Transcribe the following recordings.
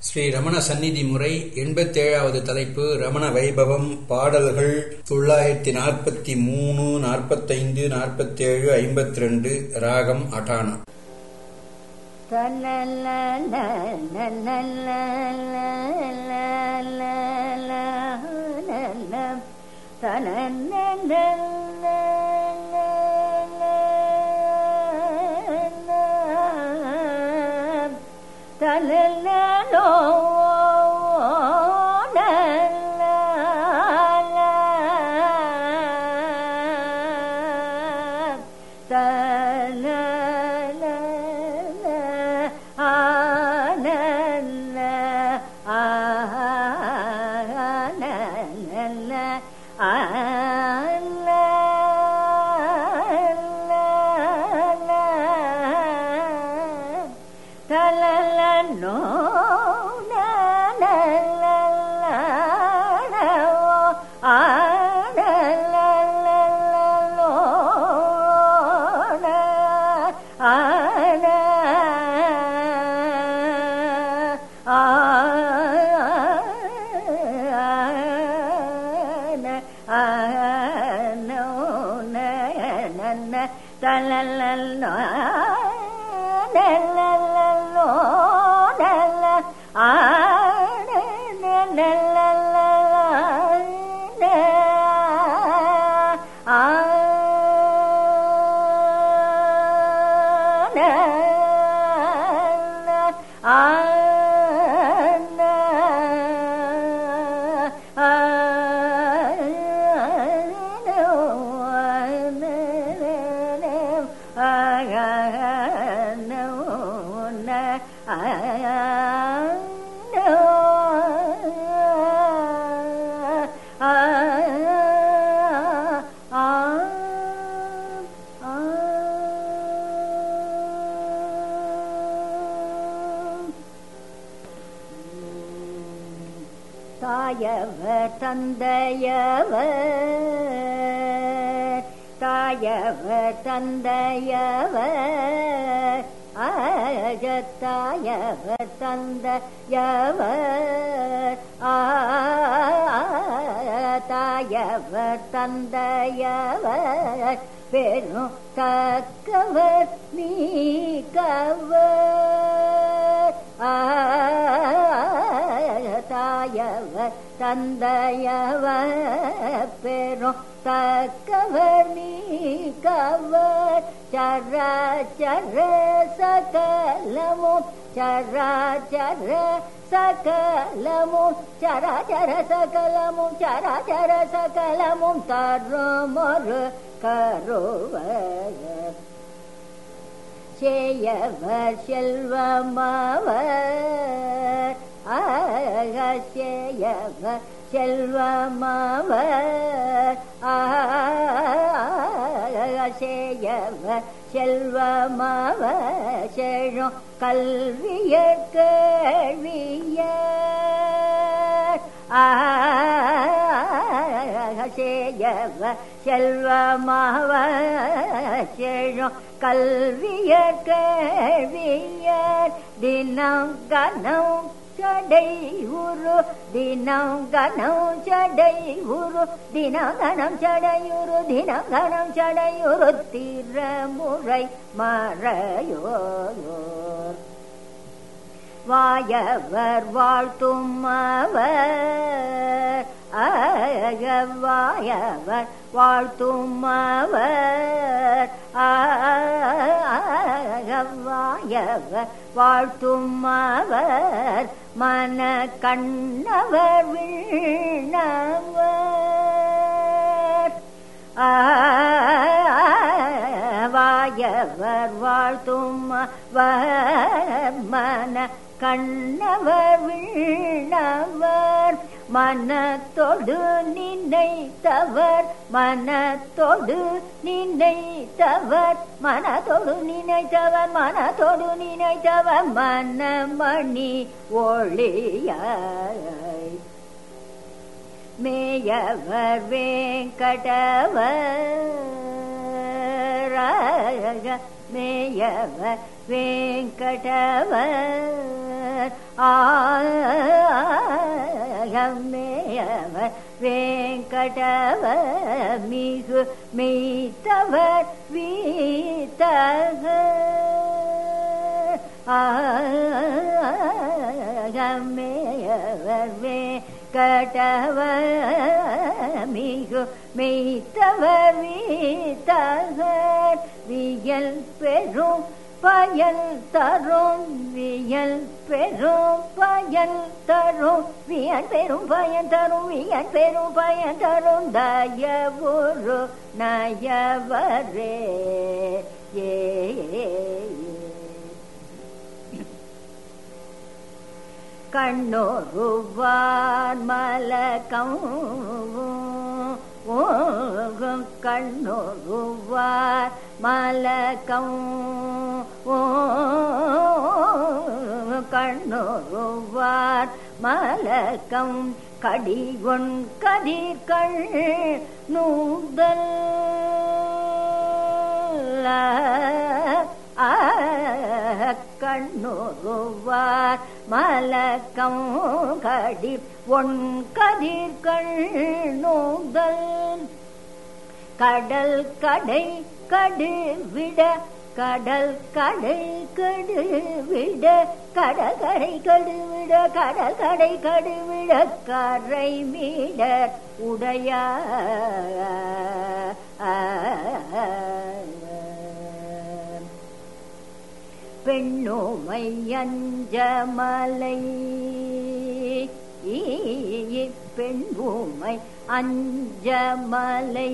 ஸ்ரீ ரமண சந்நிதி முறை எண்பத்தேழாவது தலைப்பு ரமண வைபவம் பாடல்கள் தொள்ளாயிரத்தி நாற்பத்தி மூணு நாற்பத்தைந்து நாற்பத்தேழு ஐம்பத்தி ரெண்டு ராகம் அட்டானா தாயவர் தந்தையவர் தாயவர் தந்தையவர் அஜத்தாயவர் தந்தையவர் தாயவர் தந்தையவர் பெரும் தக்கவர் நீக்கவர் தாயவர் தந்தையவர் பெரும் தக்கவர் நீக்கவர் சர சர சகலமும் சர சர சகலமும் சர சர சகலமும் சர சர சகலமும் தரும் ஒரு கருவர் செய்யவர் செல்வமாவர் அகசேயவர் செல்வமாவர் அகசேயவர் செல்வமாவர் செழும் கல்விய கேள்வியர் அகசேயவர் செல்வமாவர் செழும் கல்வியர் கேள்வியர் தினம் கனம் சடை உரு தினம் கனம் சடை உரு தினம் கணம் சடையுரு தினம் கணம் சடையுரு திறமுறை மறையோர் வாயவர் வாழ்த்தும் அவர் அகவாயவர் வாழ்த்தும் அவர் அகவாயவர் வாழ்த்தும் அவர் மன கண்ணவர் வீணவர் வாயவர் வாழ்த்தும் மன கண்ணவர் வீணவர் மனத்தொடு நினைத்தவர் மனத்தொடு நினைத்தவர் மனத்தொடு நினைத்தவர் மனத்தொடு நினைத்தவர் மனமணி ஒளியாய் மேயவர் வேங்கடவர் மேயவர் வேங்கடவர் ஆகமேயவர் வேங்கடவர் மிகு மெய்த்தவர் வீத்தகர் ஆகமேயவர் வேங்கடவர் மிகு மெய்த்தவர் வீத்தகர் வியல் பெரும் பயல் தரும் வியல் பெரும் பயல் தரும் வியல் பெரும் பயன் தரும் வியல் பெரும் பயன் தரும் தயவுரு நயவரே ஏ கண்ணோருவார் மலக்கம் ஓகும் கண்ணோருவார் மலக்கம் கண்ணோருவார் மலக்கம் கடிகொன் கதிர்கள் நூதல் கண்ணோருவார் மலக்கம் கடி ஒன் கதிர்கள் நூதல் கடல் கடை கடு விட கடல் கடை கடு விட கடல் கடை கடு விட கடல் கடை கடு விட கரை மீட உடைய பெண்ணுமை அஞ்சமலை பெண்பூமை அஞ்சமலை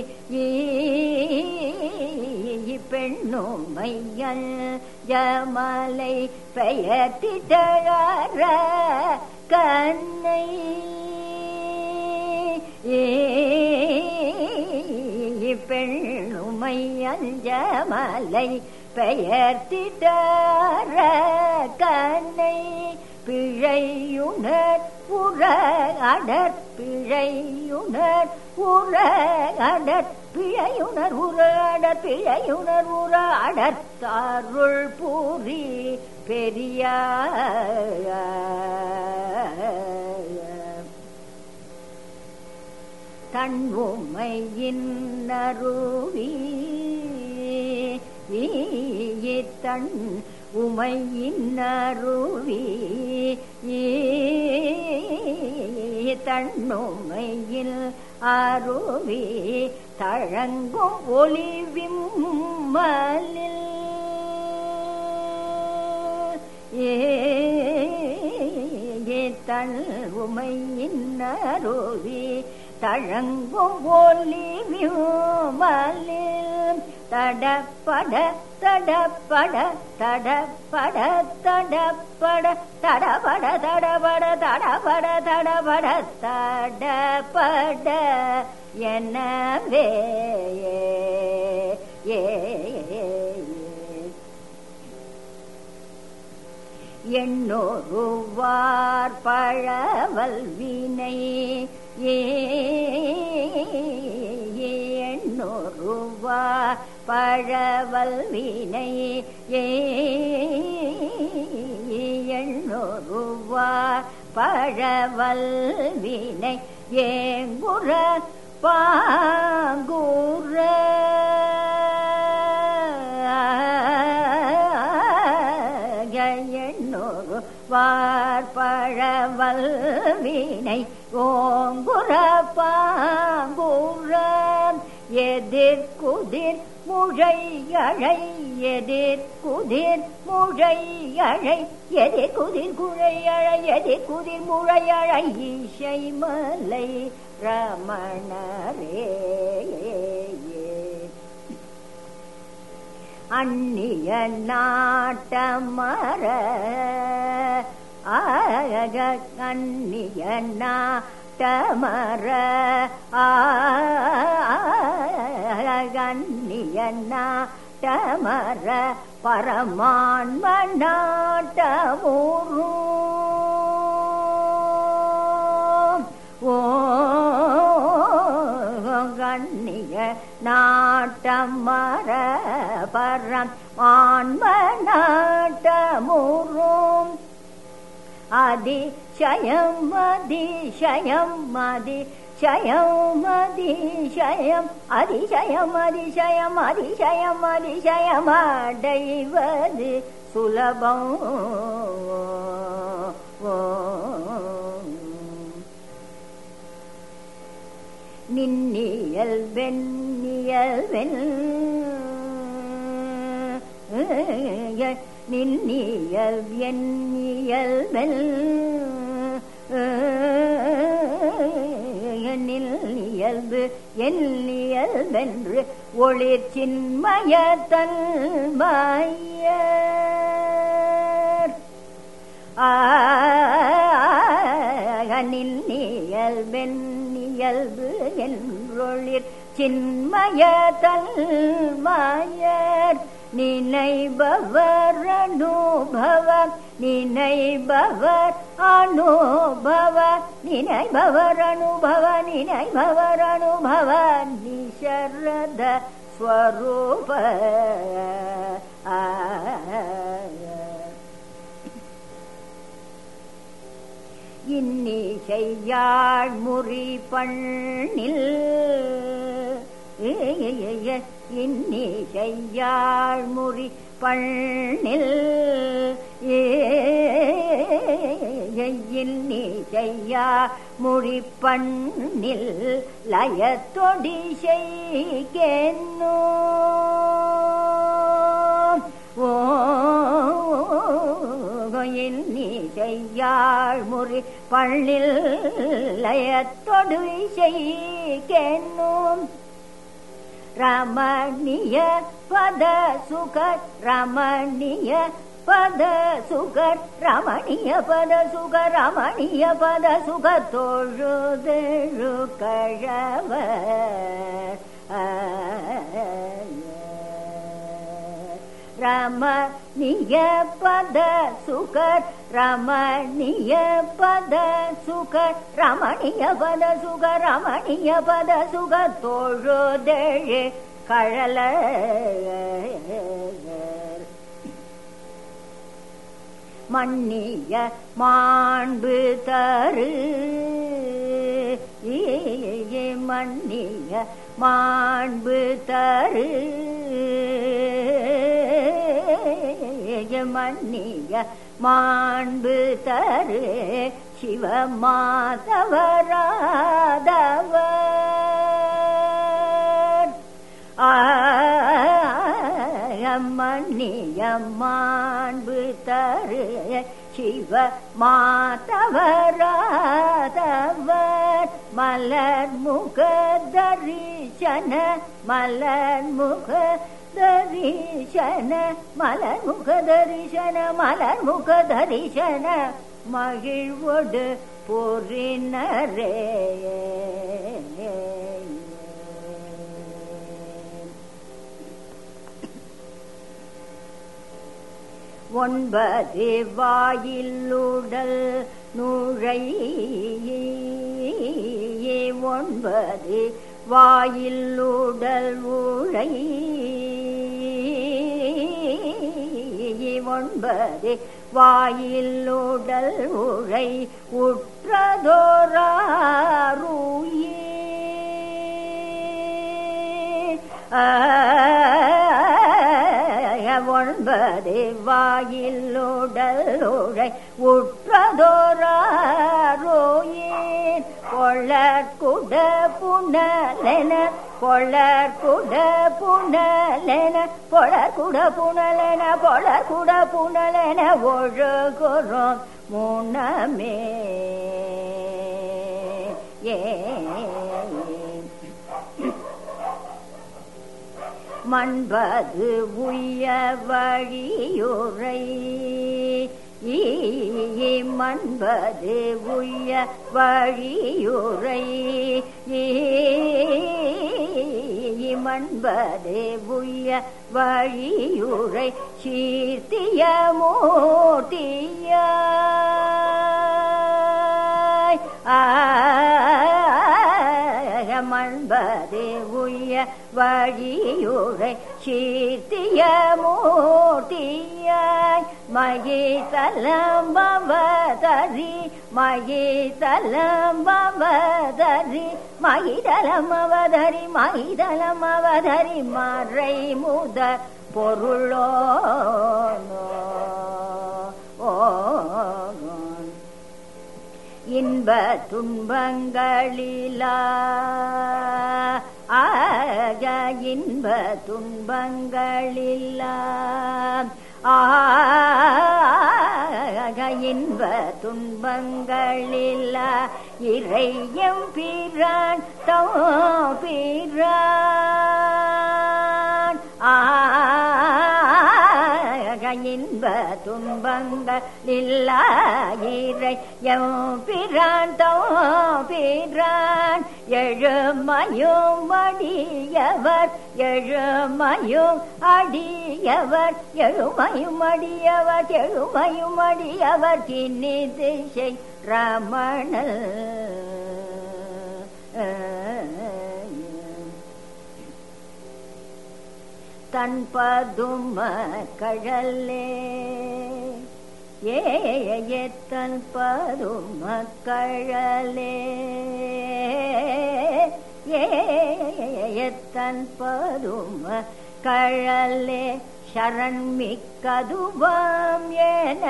பெண்ணுமை அஞ்சமலை பெயர் திட்டழற கண்ணை பெண்ணுமை அஞ்சமலை பெயர் திட்டற கண்ணை பிழையுணர் உற அடற் பிழையுணர் உற அடற் பிழையுணர் உற அடற் பிழையுணர் உற அடற்தாருள் பூரி பெரிய தன்வுமையின் அருவி தன் உமையின் அருவி தன்னுமையில் அருவி தழங்கும் ஒளிவிம்மலில் ஏ தன் உமையின் அருவி தழங்கும் ஒளிவிம்மலில் தடப்பட தடப்பட தடப்பட தடப்பட தடபட தடபட தடபட தடபட தடபட எனவே ஏ எண்ணொருவார் பழவல் வினை எண்ணொருவார் பழவல் வினை எண்ணொருவார் பழவல் வினை ஏங்குற பாங்குற எண்ணொரு வார்பழவல் வினை ஓங்குற பாங்குற எதிர்குதிர் முழையழை எதிர்குதிர் முழையழை எதிர்குதிர் குழையழை எதிர்குதிர் முழையழை ஈசை மலை ரமணரே அந்நிய நாட்டமர ஆக அந்நிய நாட்டமர அந்நிய நாட்டமர பரமான்ம நாட்டமூரும் ஓ கண்ணிய நாட்டமர மர பரம் ஆன்மநாட்டமுறும் அதிசயம் அதிசயம் அதிசயம் அதிசயம் அதிசயம் அதிசயம் அதிசயம் அதிசயம் அடைவது சுலபம் நின்னியல் வெண்ணியல் வெண் நின்னியல் எண்ணியல் வெல் இயல்பு எண்ணியல்பென்று ஒளிர் சின்மயத்தன் மாயர் நின்னியல்பெண்ணியல்பு என்றொளிர் சின்மயத்தல் மாயர் நினைபவர் அனுபவ நினைபவர் அனுபவ நினைபவர் அனுபவ நினைபவர் அனுபவ நிஷரத ஸ்வரூப இன்னிசையாழ் முறி பண்ணில் இன்னிசையாழ் முறி பண்ணில் இன்னிசையா முறி பண்ணில் லயத்தொடி செய்கென்னோ ஓ இன்னிசையாழ் முறி பள்ளில் லயத்தொடு செய்கென்னும் ரமணிய பத சுகர் ரமணிய பத சுகர் ரமணிய பத சுகர் ரமணிய பத சுக தொழுதெழு கழவ ரமணிய பத சுகர் ரமணிய பத சுகர் ரமணிய பத சுகர் ரமணிய பத சுக தொழுதெழு கழல மன்னிய மாண்பு தரு மன்னிய மாண்பு தரு மன்னிய மாண்பு தரு சிவமாதவராதவர் மன்னிய மாண்பு தரு சிவ மாதவராதவர் மலர் முக தரிசன மலர் முக தரிசன மலர் முக தரிசன மலர் முக தரிசன மகிழ்வொடு பொறினரே ஒன்பது வாயிலுடல் நுழை ஒன்பது வாயிலுடல் ஊழை ஒன்பது வாயிலுடல் உழை உற்றதோராருயே ஒன்பது வாயிலுடல் உழை உற்றதோராரோயேன் கொள்ளற் குட புனலென கொள்ளற் குட புனலென பொழற் குட புனலென பொழற் குட புனலென ஒழுகுறோம் முனமே ஏ மண்பது உய வழியுரை மண்பது உய வழியுரை மண்பது உய வழியுரை சீர்த்திய மூட்டியாய் மண்பது உய வழியுரை சீர்த்திய மூர்த்தியாய் மகிதலம் பவதரி மகிதலம் பவதரி மகிதலம் அவதரி மகிதலம் அவதரி மறை முத பொருளோ இன்ப துன்பங்களிலா ஆக இன்ப துன்பங்களிலா ஆக இன்ப துன்பங்களிலா இறையம் பிரான் தோ பிரான் ஆக இன்ப துன்பங்கள் இல்லாயிரை எம் பிரான் தோ பிரான் எழுமையும் அடியவர் எழுமையும் அடியவர் எழுமையும் அடியவர் எழுமையும் அடியவர் கிண்ணி திசை ரமணல் தன் பதும கழலே ஏ தன் பதும கழலே ஏ தன் பதும கழலே சரண் மிக்கதுவாம் என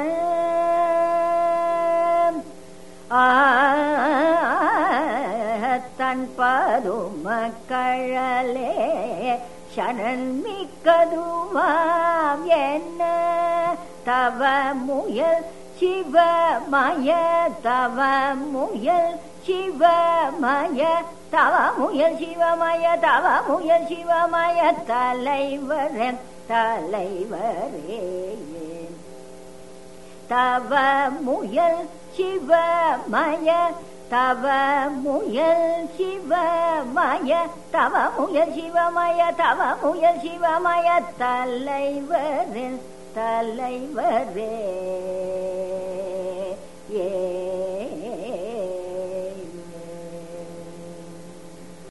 தன் பதும கழலே சரண் மிக்கதுவாம் என்ன தவ முயல் சிவமய தவ முயல் சிவமய தவ முயல் சிவமய தவ முயல் சிவமய தலைவர் தலைவரே தவ முயல் சிவமய தவ முயல் சிவமய தவ முயல் சிவமய தவ முயல் சிவமய தலைவர் தலைவரே தலைவரே தவ முயல் சிவமய தவ முயல் சிவமய தவ முயல் சிவமய தவ முயல் சிவமய தலைவர் தலைவரே தலைவரே தவ முயல் சிவமய தவ முயல் சிவமய தவ முயல் சிவமய தலைவரே தலைவரே தலைவரே தலைவரே தலைவரே